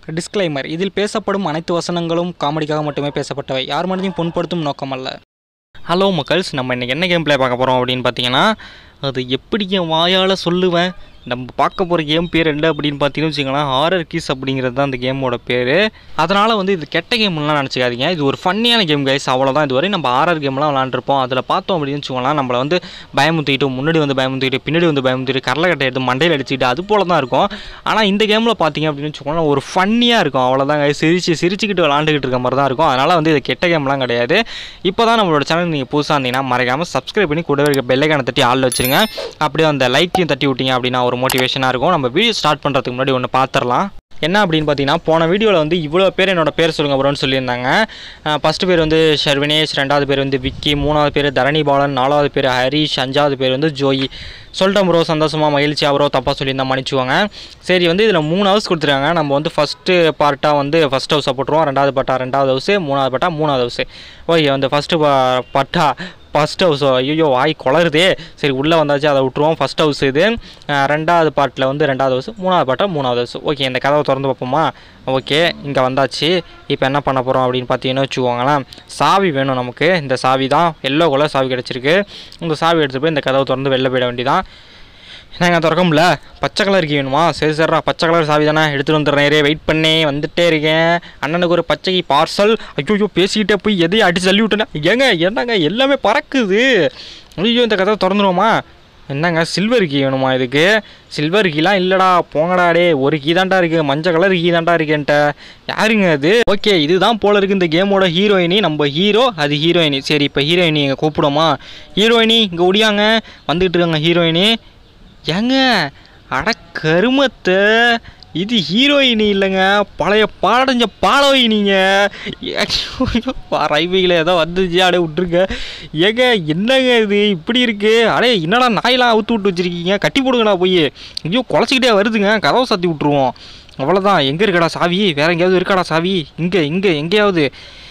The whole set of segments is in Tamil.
டிஸ்க்ளைமர் இதில் பேசப்படும் அனைத்து வசனங்களும் காமெடிக்காக மட்டுமே பேசப்பட்டவை யார் மனதையும் புண்படுத்தும் நோக்கமல்ல ஹலோ மக்கள்ஸ் நம்ம இன்றைக்கி என்ன கேம் ப்ளே பார்க்க போகிறோம் அப்படின்னு பார்த்தீங்கன்னா அது எப்படி என் வாயால் சொல்லுவேன் நம்ம பார்க்க போகிற கேம் பேர் என்ன அப்படின்னு பார்த்தீங்கன்னு வச்சுக்கோங்களேன் ஹாரர் கீஸ் அப்படிங்கிறது தான் அந்த கேமோட பேர் அதனால் வந்து இது கெட்ட கேம்லாம் நினச்சிக்காதீங்க இது ஒரு ஃபன்னியான கேம் கைஸ் அவ்வளோதான் இதுவரை நம்ம ஹாரர் கேம்லாம் விளாண்டுருப்போம் அதில் பார்த்தோம் அப்படின்னு வச்சுக்கோங்களேன் நம்மளை வந்து பயமுத்திட்டு முன்னாடி வந்து பயமுத்திட்டு பின்னாடி வந்து பயமுத்திட்டு கரலை எடுத்து மண்டையில் அடிச்சுட்டு அது போல தான் இருக்கும் ஆனால் இந்த கேமில் பார்த்தீங்க அப்படின்னு வச்சுக்கோங்களேன் ஒரு ஃபன்னியாக இருக்கும் அவ்வளோதான் guys. சிரிச்சு சிரிச்சுக்கிட்டு விளாண்டுக்கிட்டு இருக்க மாதிரி தான் இருக்கும் அதனால் வந்து இது கெட்ட கேம்லாம் கிடையாது இப்போ தான் நம்மளோட சேனல் நீங்கள் புதுசாக இருந்தீங்கன்னா மறக்காமல் சப்ஸ்கிரைப் பண்ணி கூடவே இருக்க பெல்லைக்கான தட்டி ஆளில் வச்சுருங்க அப்படியே அந்த லைக்கையும் தட்டி விட்டீங்க அப்படின்னா ஒரு மோட்டிவேஷனாக இருக்கும் நம்ம வீடியோ ஸ்டார்ட் பண்ணுறதுக்கு முன்னாடி ஒன்று பார்த்துடலாம் என்ன அப்படின்னு பார்த்தீங்கன்னா போன வீடியோவில் வந்து இவ்வளோ பேர் என்னோட பேர் சொல்லுங்க ப்ரோன்னு சொல்லியிருந்தாங்க ஃபஸ்ட்டு பேர் வந்து ஷர்வினேஷ் ரெண்டாவது பேர் வந்து விக்கி மூணாவது பேர் தரணி பாலன் நாலாவது பேர் ஹரிஷ் அஞ்சாவது பேர் வந்து ஜோயி சொல்லிட்டேன் ப்ரோ சந்தோஷமாக மகிழ்ச்சியா ப்ரோ தப்பாக சொல்லியிருந்தா மன்னிச்சுவாங்க சரி வந்து இதில் மூணு ஹவுஸ் கொடுத்துருக்காங்க நம்ம வந்து ஃபஸ்ட்டு பார்ட்டாக வந்து ஃபஸ்ட் ஹவுஸை போட்டுருவோம் ரெண்டாவது பட்டா ரெண்டாவது ஹவுஸு மூணாவது பட்டா மூணாவது ஹவுஸு ஓகே வந்து ஃபஸ்ட்டு பட்டா ஃபஸ்ட் ஹவுஸ் ஐயோ வாய் குளருதே சரி உள்ளே வந்தாச்சு அதை விட்ருவோம் ஃபஸ்ட் ஹவுஸ் இது அஹ் ரெண்டாவது பார்ட்டில் வந்து ரெண்டாவது ஹவுஸ் மூணாவது பாட்டா மூணாவது ஹவுஸ் ஓகே இந்த கதவை திறந்து பார்ப்போமா ஓகே இங்கே வந்தாச்சு இப்போ என்ன பண்ண போகிறோம் அப்படின்னு பார்த்தீங்கன்னா வச்சுக்கோங்களேன் சாவி வேணும் நமக்கு இந்த சாவி தான் எல்லோ கலர் சாவி கிடச்சிருக்கு இந்த சாவி எடுத்துகிட்டு போய் இந்த கதவை திறந்து வெளில போயிட வேண்டியதான் என்னங்க திறக்கும்ல பச்சை கலர் கீ வேணுமா சரி சரிடா பச்சை கலர் சாவி தானே எடுத்துகிட்டு வந்துடுறேன் வெயிட் பண்ணி வந்துட்டே இருக்கேன் அண்ணனுக்கு ஒரு பச்சை பார்சல் ஐயோ பேசிக்கிட்டே போய் எதையும் அடிச்சு தள்ளி விட்டேன் ஏங்க என்னங்க எல்லாமே பறக்குது ஐயோ இந்த கதை திறந்துருவோமா என்னங்க சில்வர் கீ வேணுமா இதுக்கு சில்வர் கீலாம் இல்லைடா போங்கடா டே ஒரு கீ தான்டா இருக்குது மஞ்சள் கலர் கீ தான்டா இருக்குன்ட்ட யாருங்க அது ஓகே இதுதான் போல இருக்கு இந்த கேமோட ஹீரோயினி நம்ம ஹீரோ அது ஹீரோயினி சரி இப்போ ஹீரோயினி இங்கே கூப்பிடுமா ஹீரோயினி இங்கே ஒடியாங்க வந்துக்கிட்டு இருக்காங்க ஹீரோயினி ஏங்க அட கருமத்தை இது ஹீரோயினி இல்லைங்க பழைய பாடஞ்ச பாலோயினிங்க ரைவிகளை ஏதோ வந்துச்சு அப்படியே விட்ருங்க ஏங்க என்னங்க இது இப்படி இருக்கு அடே என்னடா நாயெல்லாம் அவுத்து விட்டு வச்சிருக்கீங்க கட்டி போடுங்கடா போய் ஐயோ குலைச்சிக்கிட்டே வருதுங்க கதவை சாத்தி விட்ருவோம் அவ்வளோதான் எங்கே இருக்கடா சாவி வேற எங்கேயாவது இருக்காடா சாவி இங்கே இங்கே எங்கேயாவது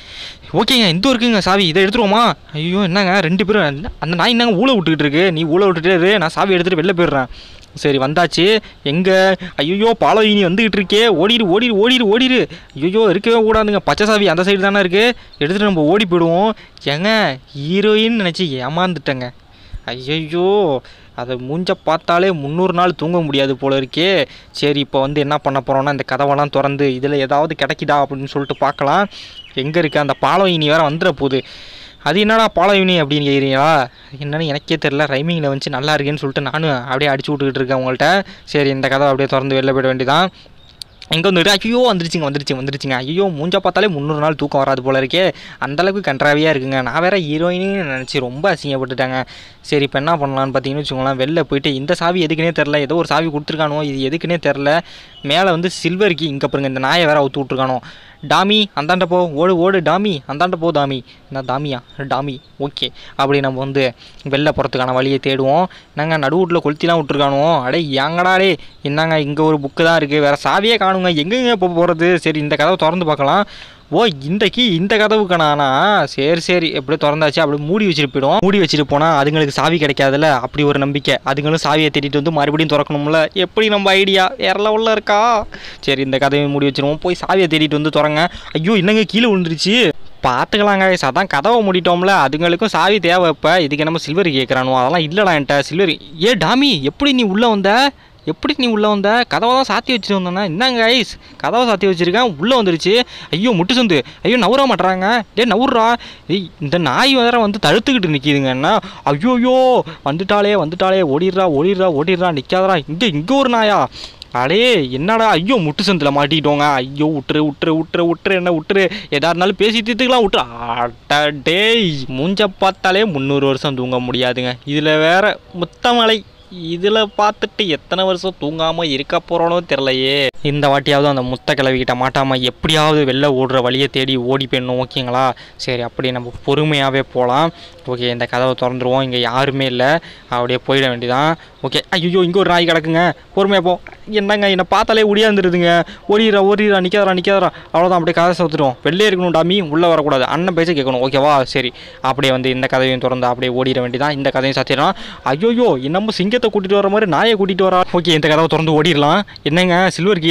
ஓகேங்க இந்த இருக்குங்க சாவி இதை எடுத்துருவோமா ஐயோ என்னங்க ரெண்டு பேரும் அந்த- அந்த நாய் என்னங்க ஊழ விட்டுக்கிட்டு இருக்கு நீ ஊழ விட்டுட்டே இரு நான் சாவி எடுத்துகிட்டு வெளில போயிடுறேன் சரி வந்தாச்சு எங்கே ஐயோ பாலோயினி வந்துக்கிட்டு இருக்கே ஓடிடு ஓடிடு ஓடிடு ஓடிடு ஐயோ இருக்கவே கூடாதுங்க பச்சை சாவி அந்த சைடு தானே இருக்குது எடுத்துகிட்டு நம்ம ஓடி போயிடுவோம் ஏங்க ஹீரோயின் நினச்சி ஏமாந்துட்டேங்க ஐயையோ அதை மூஞ்ச பார்த்தாலே முந்நூறு நாள் தூங்க முடியாது போல இருக்கே சரி இப்போ வந்து என்ன பண்ண போகிறோம்னா இந்த கதவெல்லாம் திறந்து இதில் ஏதாவது கிடைக்குதா அப்படின்னு சொல்லிட்டு பார்க்கலாம் எங்கே இருக்குது அந்த பாலோயினி வேற வந்துட போகுது அது என்னடா பாலோயினி அப்படின்னு கேட்குறீங்களா என்னன்னு எனக்கே தெரில ரைமிங்கில் வந்துச்சு நல்லா இருக்கேன்னு சொல்லிட்டு நானும் அப்படியே அடிச்சு விட்டுக்கிட்டு இருக்கேன் உங்கள்கிட்ட சரி இந்த கதவை அப்படியே திறந்து வெளில போயிட வேண்டியதான் எங்கே வந்துட்டு ஐயோ வந்துருச்சுங்க வந்துருச்சு வந்துருச்சுங்க ஐயோ மூஞ்சா பார்த்தாலே முந்நூறு நாள் தூக்கம் வராது போல இருக்கே அந்தளவுக்கு கன்றாவியாக இருக்குங்க நான் வேற ஹீரோயின்னு நினச்சி ரொம்ப அசிங்கப்பட்டுட்டாங்க சரி இப்போ என்ன பண்ணலான்னு பார்த்தீங்கன்னு வச்சுக்கோங்களேன் வெளில போயிட்டு இந்த சாவி எதுக்குன்னே தெரில ஏதோ ஒரு சாவி கொடுத்துருக்கானோ இது எதுக்குன்னே தெரில மேலே வந்து சில்வர் கீ இங்கே பாருங்க இந்த நாயை வேற அவுத்து விட்ருக்கானோ டாமி அந்தாண்ட போ ஓடு ஓடு டாமி அந்தாண்ட போ தாமி என்ன தாமியா டாமி ஓகே அப்படி நம்ம வந்து வெளில போகிறதுக்கான வழியை தேடுவோம் நாங்கள் நடுவூட்டில் கொளுத்திலாம் விட்ருக்கானுவோ அடே ஏங்கடா டே என்னங்க இங்கே ஒரு புக்கு தான் இருக்குது வேறு சாவியே காணுங்க எங்கெங்க இப்போ போகிறது சரி இந்த கதவை திறந்து பார்க்கலாம் ஓ இந்த கீ இந்த கதவுக்கானா சரி சரி எப்படியோ திறந்தாச்சு அப்படி மூடி வச்சுட்டு போயிடும் மூடி வச்சுட்டு போனால் அதுங்களுக்கு சாவி கிடைக்காதுல்ல அப்படி ஒரு நம்பிக்கை அதுங்களும் சாவியை தேடிட்டு வந்து மறுபடியும் திறக்கணும்ல எப்படி நம்ம ஐடியா வேற லெவலில் இருக்கா சரி இந்த கதவை மூடி வச்சிருவோம் போய் சாவியை தேடிட்டு வந்து திறங்க ஐயோ என்னங்க கீழே விழுந்துருச்சு பார்த்துக்கலாங்க guys. அதான் கதவை மூடிட்டோம்ல அதுங்களுக்கும் சாவி தேவை இப்போ இதுக்கு நம்ம சில்வர் கேட்குறானோ அதெல்லாம் இல்லைடா என்கிட்ட சில்வர் ஏ டாமி எப்படி நீ உள்ளே வந்த எப்படி நீ உள்ளே வந்த கதவை தான் சாத்தி வச்சுட்டு வந்தானே என்னங்க ஐஸ் கதவை சாத்தி வச்சிருக்கேன் உள்ளே வந்துருச்சு ஐயோ முட்டு சந்து ஐயோ நவுற மாட்றாங்க டே நவுறா ஏய் இந்த நாய் வேற வந்து தடுத்துக்கிட்டு நிற்கிதுங்க என்ன ஐயோயோ வந்துட்டாளே வந்துட்டாளே ஓடிடுறா ஓடிடுறா ஓடிடுறா நிற்காதடா இங்கே இங்கே ஒரு நாயா அடே என்னடா ஐயோ முட்டு சந்தில் மாட்டிக்கிட்டோங்க ஐயோ விட்டுரு விட்டுரு விட்டுரு விட்டுரு என்ன விட்டுரு எதா இருந்தாலும் பேசி தீர்த்துக்கலாம் விட்டுரு அட டேய் மூஞ்ச பார்த்தாலே முந்நூறு வருஷம் தூங்க முடியாதுங்க இதில் வேற முத்தமலை இதில் பார்த்துட்டு எத்தனை வருஷம் தூங்காமல் இருக்க போகிறோனோ தெரிலையே இந்த வாட்டியாவது அந்த முத்த கிளவிக்கிட்ட மாட்டாமல் எப்படியாவது வெளில ஓடுற வழியை தேடி ஓடி போயிடணும் ஓகேங்களா சரி அப்படி நம்ம பொறுமையாகவே போகலாம் ஓகே இந்த கதவை திறந்துருவோம் இங்கே யாருமே இல்லை அப்படியே போயிட வேண்டியதான் ஓகே ஐயோ இங்கே ஒரு நாய் கிடக்குங்க பொறுமையாக போ என்னங்க என்னை பார்த்தாலே ஒடியாந்துருதுங்க ஓடிடுறா ஓடிடுறா நிற்காதரா நிற்காதரா அவ்வளோதான் அப்படியே கதை சவுத்துடும் வெளிலே இருக்கணும் டாமி உள்ளே வரக்கூடாது அண்ணன் பேச்ச கேட்கணும் ஓகேவா சரி அப்படியே வந்து இந்த கதையும் திறந்து அப்படியே ஓடிட வேண்டியதான் இந்த கதையும் சாத்திடலாம் ஐயோயோ என்னமோ சிங்கத்தை கூட்டிகிட்டு வர மாதிரி நாயை கூட்டிகிட்டு வரா ஓகே இந்த கதவை திறந்து ஓடிடலாம் என்னங்க சில்வர் கீ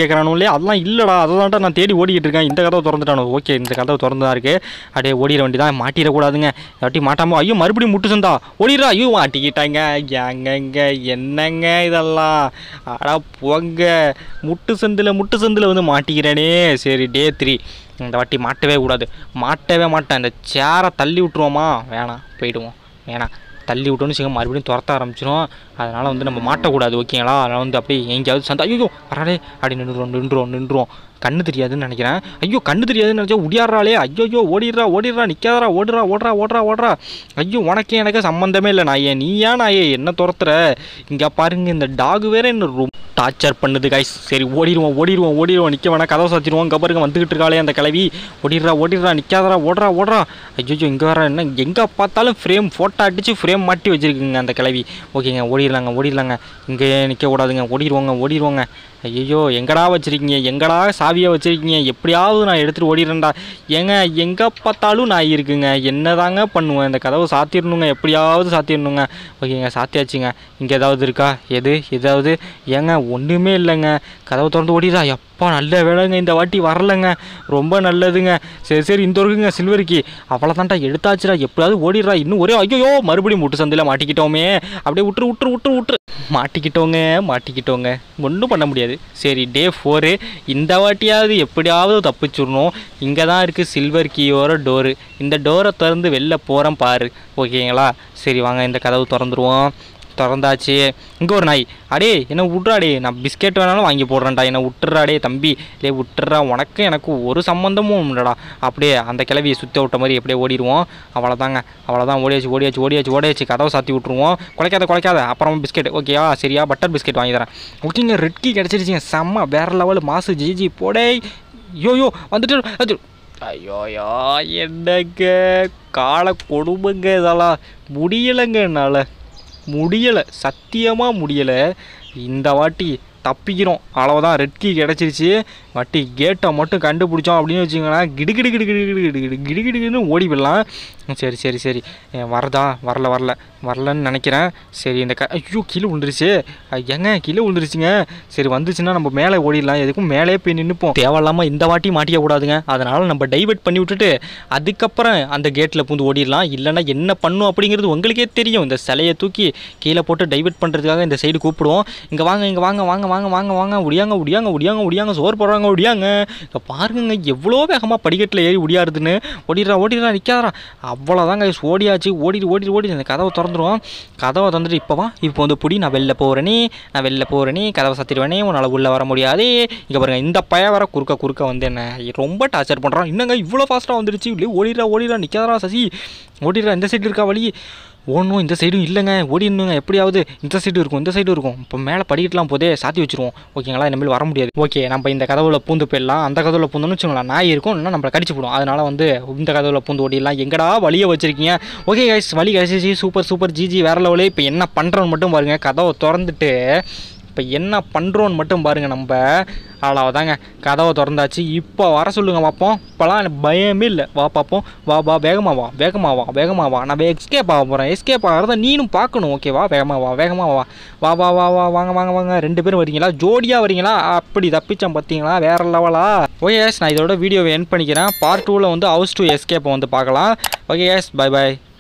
கேட்குறானுங்களே அதெல்லாம் இல்லைடா அதை தான்டா நான் தேடி ஓடிக்கிட்டு இருக்கேன் இந்த கதவை திறந்துட்டானு ஓகே இந்த கதவை திறந்து தான் இருக்குது அப்படியே ஓடிட வேண்டியதான் மாட்டிடக்கூடாதுங்க வாட்டி மாட்டாமோ ஐயோ மறுபடியும் முட்டு சந்தா ஓடிடுறா ஐயோ மாட்டிக்கிட்டாங்க எங்கங்க என்னங்க இதெல்லாம் அடா போங்க முட்டு சந்தில் முட்டு சந்தில் வந்து மாட்டிக்கிறேனே சரி டே த்ரீ இந்த வாட்டி மாட்டவே கூடாது மாட்டவே மாட்டேன் இந்த சேரை தள்ளி விட்ருவோமா வேணாம் போயிடுவோம் வேணாம் தள்ளி விட்டோன்னு வச்சுக்கோங்க மறுபடியும் துரத்த ஆரம்பிச்சிடும் அதனால் வந்து நம்ம மாட்டக்கூடாது ஓகேங்களா அதனால் வந்து அப்படியே எங்கேயாவது சந்தா ஐயோ வராடே அப்படி நின்றுரும் நின்றுரும் நின்றுரும் கண்ணு தெரியாதுன்னு நினைக்கிறேன் ஐயோ கண்ணு தெரியாதுன்னு நினச்சா உடியாடுறாளே ஐயோ ஓடிடுறா ஓடிடுறா நிற்காதரா ஓடுறா ஓடுறா ஓடுறா ஓடுறா ஐயோ உனக்கு எனக்கு சம்மந்தமே இல்லை நாயே நீ ஏன் நாயே என்ன துரத்துற இங்கே பாருங்க இந்த டாக் வேற என்ன ரொம்ப டார்ச்சர் பண்ணுது கைஸ் சரி ஓடிடுவோம் ஓடிடுவோம் ஓடிடுவோம் நிற்க வேணா கதவை சாத்திடுவோம் இங்கே பாருங்க வந்துகிட்டு இருக்காளே அந்த கிளவி ஓடிடுறா ஓடிடுறா நிற்காதரா ஓடுறா ஓடுறா ஐயோ இங்கே வேற என்ன எங்கே பார்த்தாலும் ஃப்ரேம் ஃபோட்டோ அடித்து ஃப்ரேம் மாட்டி வச்சிருக்குங்க அந்த கிளவி ஓகேங்க ஓடிடலாங்க ஓடிடலாங்க இங்கே நிற்க கூடாதுங்க ஓடிடுவோங்க ஓடிடுவோங்க ஐயோ எங்கடா வச்சிருக்கீங்க எங்கடா சாவியை வச்சிருக்கீங்க எப்படியாவது நான் எடுத்துகிட்டு ஓடிடுறேன்டா ஏங்க எங்கே பார்த்தாலும் நான் இருக்குங்க என்னதாங்க பண்ணுவேன் இந்த கதவை சாத்திடணுங்க எப்படியாவது சாத்திடணுங்க ஓகேங்க சாத்தியாச்சுங்க இங்கே ஏதாவது இருக்கா எது ஏதாவது ஏங்க ஒன்றுமே இல்லைங்க கதவை திறந்து ஓடிதா எப்பா நல்ல வேலைங்க இந்த வாட்டி வரலைங்க ரொம்ப நல்லதுங்க சரி சரி இந்த இருக்குங்க சில்வருக்கு அவ்வளோதான்டா எடுத்தாச்சுடா எப்படியாவது ஓடிடுறா இன்னும் ஒரே ஐயோ மறுபடியும் முட்டு சந்தில் மாட்டிக்கிட்டோமே அப்படியே விட்டுரு விட்டுரு விட்டுரு விட்டுரு மாட்டிக்கிட்டோங்க மாட்டிக்கிட்டோங்க ஒன்றும் பண்ண முடியாது சரி டே ஃபோரு இந்த வாட்டியாவது எப்படியாவது தப்பிச்சிடணும் இங்கே தான் இருக்குது சில்வர் கீயோர டோரு இந்த டோரை திறந்து வெளில போகிறேன் பாரு ஓகேங்களா சரி வாங்க இந்த கதவு திறந்துருவோம் திறந்தாச்சு இங்கே ஒரு நாய் அடே என்ன விட்றாடே நான் பிஸ்கெட் வேணாலும் வாங்கி போடுறேன்டா என்னை விட்டுறாடே தம்பி லே விட்டுறா உனக்கு எனக்கு ஒரு சம்மந்தமும் இல்லைடா அப்படியே அந்த கிளவியை சுற்றி விட்ட மாதிரி எப்படியே ஓடிடுவோம் அவ்வளோதாங்க அவ்வளோதான் ஓடியாச்சு ஓடியாச்சு ஓடியாச்சு ஓடியாச்சு கதவை சாத்தி விட்ருவோம் குலைக்காத குலைக்காத அப்புறம் பிஸ்கெட் ஓகேயா சரியா பட்டர் பிஸ்கெட் வாங்கி தரேன் ஓகேங்க ரெட் கீ கிடச்சிருச்சிங்க செம்ம வேறு லெவல் மாசு ஜிஜி போடே யோயோ வந்துட்டு அது ஐயோயோ என்னங்க கால கொடுமைங்க இதெல்லாம் முடியலைங்க என்னால் முடியலை சத்தியமாக முடியலை இந்த வாட்டி தப்பிக்கிறோம் அவ்வளோதான் ரெட் கீ கிடச்சிருச்சு வாட்டி கேட்டை மட்டும் கண்டுபிடிச்சோம் அப்படின்னு வச்சுக்கோங்களேன் கிடுகிடு கிடு கிடு கிடு கிடு கிடு கிடு கிடுன்னு ஓடி போயிடலாம் சரி சரி சரி அஹ் வரதா வரல வரல வரலன்னு நினைக்கிறேன் சரி இந்த க ஐயோ கீழே விழுந்துருச்சு அஹ் ஏங்க கீழே விழுந்துருச்சுங்க சரி வந்துச்சுன்னா நம்ம மேலே ஓடிடலாம் எதுக்கும் மேலே போய் நின்றுப்போம் தேவையில்லாமல் இந்த வாட்டி மாட்டிக்க கூடாதுங்க அதனால் நம்ம டைவர்ட் பண்ணி விட்டுட்டு அதுக்கப்புறம் அந்த கேட்டில் பூந்து ஓடிடலாம் இல்லைன்னா என்ன பண்ணும் அப்படிங்கிறது உங்களுக்கே தெரியும் இந்த சிலையை தூக்கி கீழே போட்டு டைவர்ட் பண்ணுறதுக்காக இந்த சைடு கூப்பிடுவோம் இங்கே வாங்க இங்கே வாங்க வாங்க வாங்க வாங்க வாங்க ஒடியாங்க ஒடியாங்க ஒடியாங்க ஒடியாங்க சோறு போடுறாங்க ஒடியாங்க இங்கே பாருங்க எவ்வளோ வேகமாக படிக்கட்டில் ஏறி ஒடியாருதுன்னு ஓடிடுறா ஓடிடுறா நிற்காதரா அவ்வளோதாங்க ஓடியாச்சு ஓடிட்டு ஓடிட்டு ஓடிட்டு அந்த கதவை திறந்துருவோம் கதவை திறந்துட்டு இப்போ வா இப்போ வந்து புடி நான் வெளில போகிறேனே நான் வெளில போகிறேனே கதவை சத்திடுவேனே உன்னால் உள்ளே வர முடியாது இங்கே பாருங்க இந்த பைய வர குறுக்க குறுக்க வந்து என்ன ரொம்ப டார்ச்சர் பண்ணுறான் என்னங்க இவ்வளோ ஃபாஸ்ட்டாக வந்துருச்சு இல்லையே ஓடிடுறா ஓடிடுறா நிற்காதரா சசி ஓடிடுறா இந்த சைடு இருக்கா வழி ஓடணும் இந்த சைடும் இல்லைங்க ஓடிடணுங்க எப்படியாவது இந்த சைடு இருக்கும் இந்த சைடு இருக்கும் இப்போ மேலே படிக்கட்டுலாம் போதே சாத்தி வச்சிருவோம் ஓகேங்களா இனிமேல் வர முடியாது ஓகே நம்ம இந்த கதவுல பூந்து போயிடலாம் அந்த கதவுல பூந்துன்னு வச்சுக்கோங்களேன் நாய் இருக்கும் இல்லைன்னா நம்மளை கடிச்சு போடும் அதனால வந்து இந்த கதவுல பூந்து ஓடிடலாம் எங்கடா வழியை வச்சிருக்கீங்க ஓகே கைஸ் வழி கிடச்சிச்சு சூப்பர் சூப்பர் ஜிஜி வேற லெவலே இப்போ என்ன பண்ணுறோன்னு மட்டும் பாருங்க கதவை திறந்துட்டு இப்போ என்ன பண்ணுறோன்னு மட்டும் பாருங்க நம்ம அவ்வளோதாங்க கதவை திறந்தாச்சு இப்போ வர சொல்லுங்க பார்ப்போம் இப்போலாம் எனக்கு பயமே இல்லை வா பார்ப்போம் வா வா வேகமாக வா வேகமாக வா வேகமாக வா நான் எஸ்கேப் ஆக போகிறேன் எஸ்கேப் ஆகிறத நீனும் பார்க்கணும் ஓகேவா வேகமாக வா வேகமாக வா வா வா வா வா வாங்க வாங்க வாங்க ரெண்டு பேரும் வரீங்களா ஜோடியாக வரீங்களா அப்படி தப்பிச்சேன் பார்த்தீங்களா வேற லெவலா ஓகே எஸ் நான் இதோட வீடியோவை என் பண்ணிக்கிறேன் பார்ட் டூவில் வந்து ஹவுஸ் டு எஸ்கேப்பை வந்து பார்க்கலாம் ஓகே எஸ் பை பை